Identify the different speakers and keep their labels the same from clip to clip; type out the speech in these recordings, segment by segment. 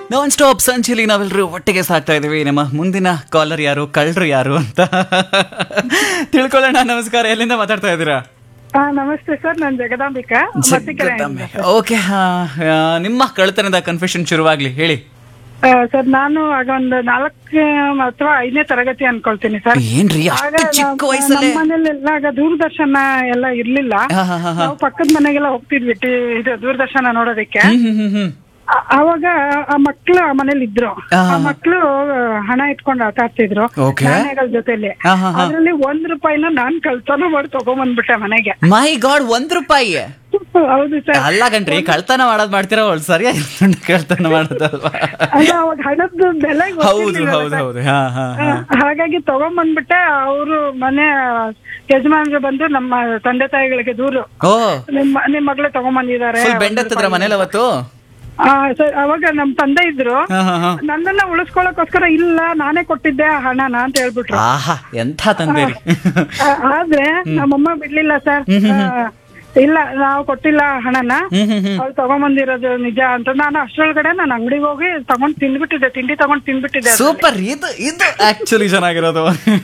Speaker 1: Non stop ಸಂಚಿಲಿ ನಾವೆಲ್ಲರೂ ಒಟ್ಟಿಗೆ ಸಾಕ್ತಾ ಇದೀವಿ ನಮ್ಮ ಮುಂದಿನ ಕಾಲರ್ ಯಾರು ಕಳ್ಳರು ಯಾರು ಅಂತ ತಿಳ್ಕೊಳ್ಳೋಣ ನಮಸ್ಕಾರ ಎಲ್ಲಿಂದ ಮಾತಾಡ್ತಾ ಇದ್ದೀರಾ
Speaker 2: ಹಾ ನಮಸ್ತೆ ಸರ್ ನಾನು ಜಗದಾಂಬಿಕಾ ಮತ್ತಿಕೆರೆಯಿಂದ ಸರ್.
Speaker 1: ಓಕೆ ನಿಮ್ಮ ಕಳ್ತನದ ಕನ್ಫ್ಯೂಷನ್ ಶುರುವಾಗ್ಲಿ ಹೇಳಿ
Speaker 2: ಆ, ಸರ್ ನಾನು ಆಗ ಒಂದು ನಾಲ್ಕು ಅಥವಾ ಐದನೇ ತರಗತಿ ಅನ್ಕೊಳ್ತೀನಿ ಸರ್
Speaker 1: ಏನ್ರಿ
Speaker 2: ಆಗ
Speaker 1: ಅಷ್ಟು ಚಿಕ್ಕ
Speaker 2: ನಾವು-
Speaker 1: ವಯಸ್ಸಲ್ಲೇ
Speaker 2: ನಮ್ಮ ಮನೇಲೆಲ್ಲ ಆಗ ದೂರದರ್ಶನ ಎಲ್ಲ ಇರ್ಲಿಲ್ಲ
Speaker 1: ಹಾ, ಹಾ, ಹಾ, ಹಾ.
Speaker 2: ನಾವು ಪಕ್ಕದ ಮನೆಗೆಲ್ಲ ಹೋಗ್ತಿದ್ವಿ ಟಿ- ಇದು ದೂರದರ್ಶನ ನೋಡೋದಕ್ಕೆ
Speaker 1: ಹ್ಮ್ ಹ್ಮ್ ಹ್ಮ್ ಹ್ಮ್
Speaker 2: ಆ- ಅವಾಗ ಆ ಮಕ್ಳು ಆ ಮನೇಲಿ ಇದ್ರು
Speaker 1: ಹಾ,
Speaker 2: ಆ ಮಕ್ಳು ಹಣ ಇಟ್ಕೊಂಡು ಆಟ ಆಡ್ತಿದ್ರು
Speaker 1: Okay.
Speaker 2: ನಾಣ್ಯಗಳ ಜೊತೆಲಿ
Speaker 1: ಹಾ, ಹಾ, ಹಾ.
Speaker 2: ಅದ್ರಲ್ಲಿ ಒಂದ್ ರೂಪಾಯಿನ ನಾನ್ ಕಳ್ತನ ಮಾಡಿ ತಗೊಂಬಂದ್ಬಿಟ್ಟೆ ಮನೆಗೆ
Speaker 1: ಮೈ ಗಾಡ್ ಒಂದ್ ರೂಪಾಯಿ
Speaker 2: ಹೌದು ಸರ್
Speaker 1: ಅಲ್ಲ ಕಣ್ರಿ ಕಳ್ತನ ಮಾಡೋದ್ ಮಾಡ್ತೀರಾ ಒಳ್ ಸರಿಯಾಗಿ ಕಳ್ತನ ಮಾಡೋದಲ್ವಾ
Speaker 2: ಅಲ್ಲ ಅವಾಗ ಹಣದ ಬೆಲೆ
Speaker 1: ಹೌದು
Speaker 2: ಗೊತ್ತಿರ್ಲಿಲ್ಲ
Speaker 1: ಹೌದು
Speaker 2: ಸರ್.
Speaker 1: ಹೌದು ಹಾ ಹಾ
Speaker 2: ಆ, ಹಾಗಾಗಿ ತಗೊಂಬಂದ್ಬಿಟ್ಟೆ ಅವರು ಮನೆ ಯಜಮಾನ್ರು ಬಂದು ನಮ್ಮ ತಂದೆ ತಾಯಿಗಳಿಗೆ ದೂರು
Speaker 1: ಓ
Speaker 2: ನಿಮ್ಮ ನಿಮ್ ಮಗಳೇ ತಗೊಂಬಂದಿದ್ದಾರೆ
Speaker 1: ಫುಲ್ ಬೆಂಡತ್ತಿದ್ರ ಮನೇಲಿ ಅವತ್ತು
Speaker 2: ಆ, ಸರ್, ಅವಾಗ ನಮ್ ತಂದೆ ಇದ್ರು
Speaker 1: ಹಾ ಹಾ ಹಾ
Speaker 2: ನನ್ನನ್ನ ಉಳಿಸ್ಕೊಳಕೋಸ್ಕರ ಇಲ್ಲ ನಾನೇ ಕೊಟ್ಟಿದ್ದೆ ಆ ಹಣನ ಅಂತ ಹೇಳ್ಬಿಟ್ರು
Speaker 1: ಆಹಾ ಎಂಥ ತಂದೇರಿ
Speaker 2: ಆ, ಆದ್ರೆ ನಮ್ಮಮ್ಮ ಬಿಡ್ಲಿಲ್ಲ ಸರ್ ಆ, ಇಲ್ಲ ನಾವು ಕೊಟ್ಟಿಲ್ಲ ಹಣನ
Speaker 1: ಹ್ಮ್ ಹ್ಮ್ ಹ್ಮ್
Speaker 2: ಅವ್ರು ತಗೊಂಬಂದಿರೋದು ನಿಜ ಅಂತ ನಾನು ಅಷ್ಟ್ರೊಳಗಡೆ ನಾನು ಅಂಗಡಿಗೆ ಹೋಗಿ ತಗೊಂಡ್ ತಿಂದ್ಬಿಟ್ಟಿದ್ದೆ ತಿಂಡಿ ತಗೊಂಡ್ ತಿಂದ್ಬಿಟ್ಟಿದ್ದೆ ಅದ್ರಲ್ಲಿ.
Speaker 1: ಸೂಪರ್ ಇದು ಇದು ಆಕ್ಚುಲಿ ಚೆನ್ನಾಗಿರೋದು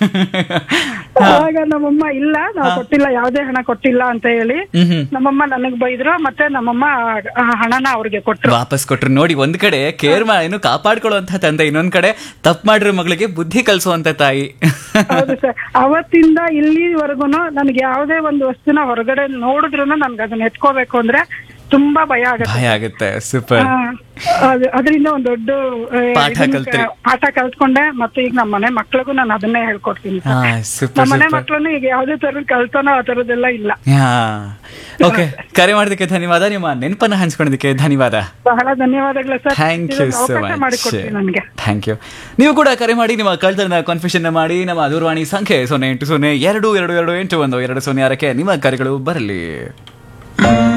Speaker 2: ಅವಾಗ ನಮ್ಮಮ್ಮ ಇಲ್ಲ ನಾವು ಕೊಟ್ಟಿಲ್ಲ ಯಾವ್ದೇ ಹಣ ಕೊಟ್ಟಿಲ್ಲ ಅಂತ ಹೇಳಿ
Speaker 1: ಹ್ಮ್ ಹ್ಮ್
Speaker 2: ನಮ್ಮಮ್ಮ ನನಗ್ ಬೈದ್ರು ಮತ್ತೆ ನಮ್ಮಮ್ಮ ಆ ಹಣನ ಅವ್ರಿಗೆ ಕೊಟ್ರು
Speaker 1: ವಾಪಸ್ ಕೊಟ್ರು ನೋಡಿ ಒಂದ್ ಕಡೆ ಕೇರ್ ಮಾ ಏನು ಕಾಪಾಡ್ಕೊಳ್ಳುವಂತ ತಂದೆ ಇನ್ನೊಂದ್ ಕಡೆ ತಪ್ಪು ಮಾಡಿರೋ ಮಗಳಿಗೆ ಬುದ್ಧಿ ಕಲಿಸುವಂತ ತಾಯಿ
Speaker 2: ಹೌದು ಸರ್ ಅವತ್ತಿಂದ ಇಲ್ಲಿವರೆಗೂನು ನನಗೆ ಯಾವ್ದೇ ಒಂದು ವಸ್ತುನ ಹೊರಗಡೆ ನೋಡಿದ್ರು ನನ್ಗೆ ಅದನ್ನ ಎತ್ಕೋಬೇಕು ಅಂದ್ರೆ ತುಂಬಾ ಭಯ ಆಗುತ್ತೆ
Speaker 1: ಭಯ ಆಗುತ್ತೆ ಸೂಪರ್
Speaker 2: ಆ, ಅದು- ಅದರಿಂದ ಒಂದ್ ದೊಡ್ಡ ಆ,
Speaker 1: ಪಾಠ
Speaker 2: ಇದನ್ನ
Speaker 1: ಕಲ್ತ್ರಿ.
Speaker 2: ಪಾಠ ಕಲ್ತ್ಕೊಂಡೆ ಮತ್ತೆ ಈಗ ನಮ್ಮ ಮನೆ ಮಕ್ಳಿಗೂ ನಾನು ಅದನ್ನೇ ಹೇಳ್ಕೊಡ್ತೀನಿ
Speaker 1: ಹಾ
Speaker 2: ಸರ್.
Speaker 1: ಸೂಪರ್
Speaker 2: ನಮ್ಮ ಮನೆ
Speaker 1: ಸೂಪರ್
Speaker 2: ಮಕ್ಳನ್ನು ಈಗ ಯಾವ್ದೇ ತರದ ಕಳ್ತನ ಆ ತರದೆಲ್ಲ ಇಲ್ಲ
Speaker 1: ಹಾ ಓಕೆ ಕರೆ ಮಾಡೋದಕ್ಕೆ ಧನ್ಯವಾದ ನಿಮ್ಮ ನೆನಪನ್ನ ಹಂಚ್ಕೊಳ್ಳೋದಕ್ಕೆ ಧನ್ಯವಾದ
Speaker 2: ಬಹಳ ಧನ್ಯವಾದಗಳು ಸರ್
Speaker 1: ಥ್ಯಾಂಕ್ ಯು
Speaker 2: ಇದೊಂದು
Speaker 1: ಸೋ
Speaker 2: ಅವಕಾಶ
Speaker 1: ಮಚ್
Speaker 2: ಮಾಡಿಕೊಡ್ತೀನಿ ನನಗೆ
Speaker 1: ಥ್ಯಾಂಕ್ ಯು ನೀವು ಕೂಡ ಕರೆ ಮಾಡಿ ನಿಮ್ಮ ಕಳ್ತನದ ಕನ್ಫ್ಯೂಷನ್ ಮಾಡಿ ನಮ್ಮ ದೂರವಾಣಿ ಸಂಖ್ಯೆ ಸೊನ್ನೆ ಎಂಟು ಸೊನ್ನೆ ಎರಡು ಎರಡು ಎರಡು ಎಂಟು ಒಂದು ಎರಡು ಸೊನ್ನೆ ಆರಕ್ಕೆ ನಿಮ್ಮ ಕರೆಗಳು ಬರಲಿ